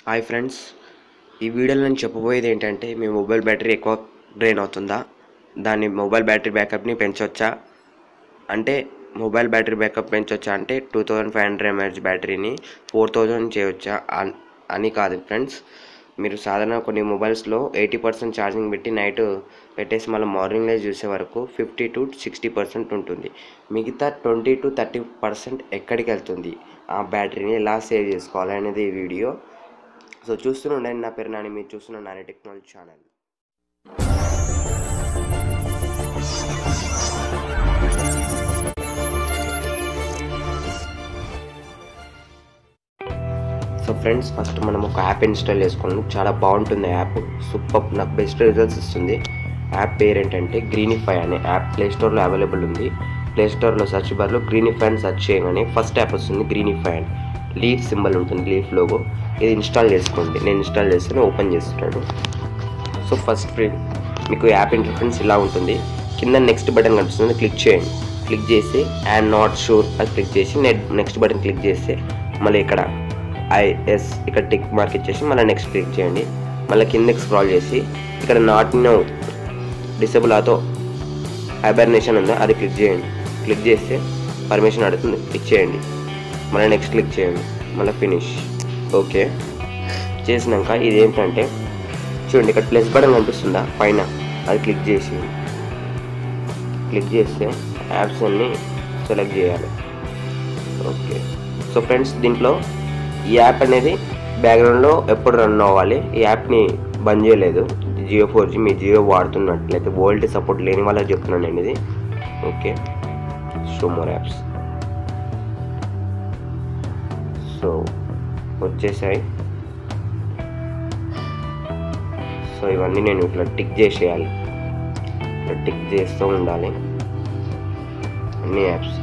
hi friends ఈ వీడియోలో నేను చెప్పబోయేది ఏంటంటే మీ మొబైల్ బ్యాటరీ ఎక్కువ డ్రైన్ అవుతుందా దాని మొబైల్ బ్యాటరీ బ్యాకప్ని పెంచవచ్చా అంటే మొబైల్ బ్యాటరీ బ్యాకప్ పెంచవచ్చా అంటే two thousand five hundred M A H బ్యాటరీని ఫోర్ థౌజండ్ చేయవచ్చా అన్- అని కాదు ఫ్రెండ్స్ మీరు సాధారణ కొన్ని మొబైల్స్లో ఎయిటీ పర్సెంట్ ఛార్జింగ్ పెట్టి నైట్ పెట్టేసి మళ్ళీ మార్నింగ్ లైజ్ చూసే వరకు ఫిఫ్టీ టు సిక్స్టీ పర్సెంట్ ఉంటుంది మిగతా ట్వంటీ టు థర్టీ పర్సెంట్ ఎక్కడికి వెళ్తుంది ఆ బ్యాటరీని ఎలా సేవ్ చేసుకోవాలి అనేది ఈ వీడియో సో చూస్తూనే ఉండండి నా పేరు నాని మీరు చూస్తున్న Nani technology channel so friends first మనం ఒక యాప్ ఇన్స్టాల్ చేసుకోండి చాలా బాగుంటుంది యాప్ సూపర్ నాకు బెస్ట్ రిజల్ట్స్ ఇస్తుంది యాప్ పేరు ఏంటంటే గ్రీనిఫై అనే యాప్ ప్లే స్టోర్లో అవైలబుల్ ఉంది ప్లే స్టోర్లో సెర్చ్ బార్లో గ్రీనిఫై అని సెర్చ్ చేయగానే ఫస్ట్ యాప్ వస్తుంది గ్రీనిఫై అని లీఫ్ సింబల్ ఉంటుంది లీఫ్ లోగో ఇది ఇన్స్టాల్ చేసుకోండి నేను ఇన్స్టాల్ చేస్తాను ఓపెన్ చేస్తున్నాను సో ఫస్ట్ ఫ్రెండ్ మీకు యాప్ ఇంటర్ఫరెన్స్ ఇలా ఉంటుంది కింద నెక్స్ట్ బటన్ కనిపిస్తుంది క్లిక్ చేయండి క్లిక్ చేసి అండ్ నాట్ షూర్ అది క్లిక్ చేసి నెక్స్ట్ బటన్ క్లిక్ చేస్తే మళ్ళీ ఇక్కడ ఐఎస్ ఇక్కడ టిక్ మార్క్ ఇచ్చేసి మళ్ళీ నెక్స్ట్ క్లిక్ చేయండి మళ్ళీ కిందకి స్క్రాల్ చేసి ఇక్కడ నాట్ నో డిసేబుల్ ఆతో హైబర్నేషన్ ఉందో అది క్లిక్ చేయండి క్లిక్ చేస్తే పర్మిషన్ అడుగుతుంది ఇచ్చేయండి మళ్ళీ నెక్స్ట్ క్లిక్ చేయండి మళ్ళీ ఫినిష్ ఓకే చేసినాక ఇది ఏంటంటే చూడండి ఇక్కడ ప్లస్ బటన్ కనిపిస్తుందా పైన అది క్లిక్ చేసి క్లిక్ చేస్తే యాప్స్ అన్నీ సెలెక్ట్ చేయాలి ఓకే సో ఫ్రెండ్స్ దీంట్లో ఈ యాప్ అనేది బ్యాక్గ్రౌండ్లో ఎప్పుడు రన్ అవ్వాలి ఈ యాప్ని బంద్ చేయలేదు జియో ఫోర్ జీ మీ జియో వాడుతున్నట్లయితే వోల్ట్ సపోర్ట్ లేని వాళ్ళకి చెప్తున్నాను నేను ఇది okay show more apps so వచ్చేసాయి సో ఇవన్నీ నేను ఇట్లా టిక్ చేసేయాలి ఇట్లా టిక్ చేస్తూ ఉండాలి అన్ని యాప్స్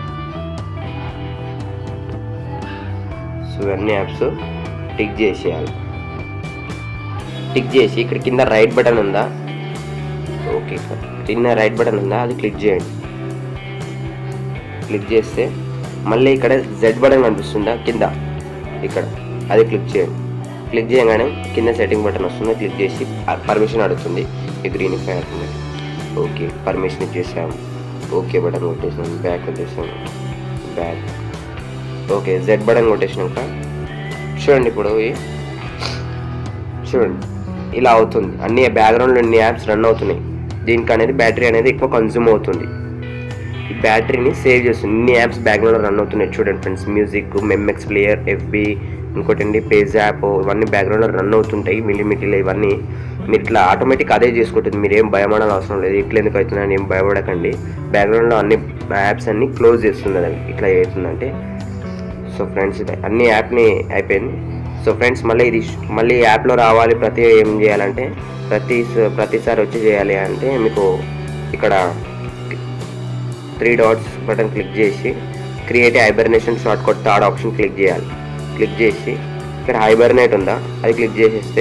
సో ఇవన్నీ యాప్స్ టిక్ చేసేయాలి టిక్ చేసి ఇక్కడ కింద రైట్ బటన్ ఉందా ఓకే కింద రైట్ బటన్ ఉందా అది క్లిక్ చేయండి క్లిక్ చేస్తే మళ్ళీ ఇక్కడ జెడ్ బటన్ కనిపిస్తుందా కింద ఇక్కడ అది క్లిక్ చేయండి క్లిక్ చేయగానే కింద సెట్టింగ్ బటన్ వస్తుంది క్లిక్ చేసి పర్మిషన్ అడుగుతుంది ఈ గ్రీన్ ఫై అవుతుంది ఓకే పర్మిషన్ ఇచ్చేసాము ఓకే బటన్ కొట్టేసాం బ్యాక్ కొట్టేసాం బ్యాక్ ఓకే జెడ్ బటన్ కొట్టేసినాక చూడండి ఇప్పుడు ఈ- చూడండి ఇలా అవుతుంది అన్ని బ్యాక్గ్రౌండ్లో అన్ని యాప్స్ రన్ అవుతున్నాయి దీనికి అనేది బ్యాటరీ అనేది ఎక్కువ కన్జ్యూమ్ అవుతుంది ఈ బ్యాటరీని సేవ్ చేస్తుంది ఇన్ని యాప్స్ బ్యాక్గ్రౌండ్లో రన్ అవుతున్నాయి చూడండి friends music MX player FB ఇంకోటి అండి పేజ్ యాప్ ఇవన్నీ బ్యాక్గ్రౌండ్లో రన్ అవుతుంటాయి మిల్లిమిటిలో ఇవన్నీ మీరు ఇట్లా ఆటోమేటిక్ అదే చేసుకుంటుంది మీరు ఏం భయపడాల్సిన అవసరం లేదు ఇట్లా ఎందుకు అవుతుందని ఏం భయపడకండి బ్యాక్గ్రౌండ్లో అన్ని యాప్స్ అన్ని క్లోజ్ చేస్తుంది అది ఇట్లా అవుతుందంటే సో ఫ్రెండ్స్ ఇది అన్ని యాప్ని అయిపోయింది సో ఫ్రెండ్స్ మళ్ళీ ఇది మళ్ళీ యాప్లో రావాలి ప్రతి ఏం చేయాలంటే ప్రతి ప్రతిసారి వచ్చి చేయాలి అంటే మీకు ఇక్కడ త్రీ డాట్స్ బటన్ క్లిక్ చేసి create hibernation shortcut third option click చేయాలి క్లిక్ చేసి ఇక్కడ హైబర్నేట్ ఉందా అది క్లిక్ చేసేస్తే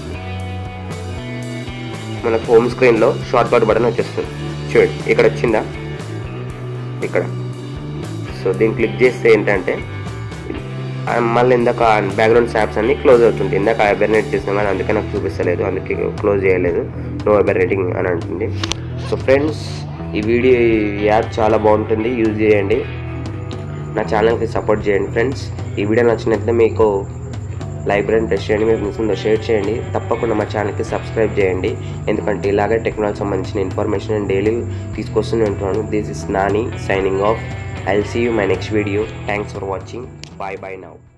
మన హోమ్ స్క్రీన్లో షార్ట్ కట్ బటన్ వచ్చేస్తుంది చూడండి ఇక్కడ వచ్చిందా ఇక్కడ సో దీన్ని క్లిక్ చేస్తే ఏంటంటే ఆ మళ్ళీ ఇందాక బ్యాక్గ్రౌండ్ యాప్స్ అన్ని క్లోజ్ అవుతుంది ఇందాక హైబర్నేట్ చేసినా కానీ అందుకే నాకు చూపిస్తలేదు అందుకే క్లోజ్ చేయలేదు నో హైబర్నేటింగ్ అని అంటుంది సో ఫ్రెండ్స్ ఈ వీడియో ఈ యాప్ చాలా బాగుంటుంది యూజ్ చేయండి నా ఛానల్కి సపోర్ట్ చేయండి ఫ్రెండ్స్ ఈ వీడియో నచ్చినట్లయితే మీకు లైక్ బటన్ ప్రెస్ చేయండి మీకు నచ్చిందో షేర్ చేయండి తప్పకుండా మా ఛానల్కి సబ్స్క్రైబ్ చేయండి ఎందుకంటే ఇలాగే టెక్నాలజీ సంబంధించిన ఇన్ఫర్మేషన్ నేను డైలీ తీసుకొస్తూనే ఉంటున్నాను this is Nani signing off I see you my next video thanks for watching bye bye now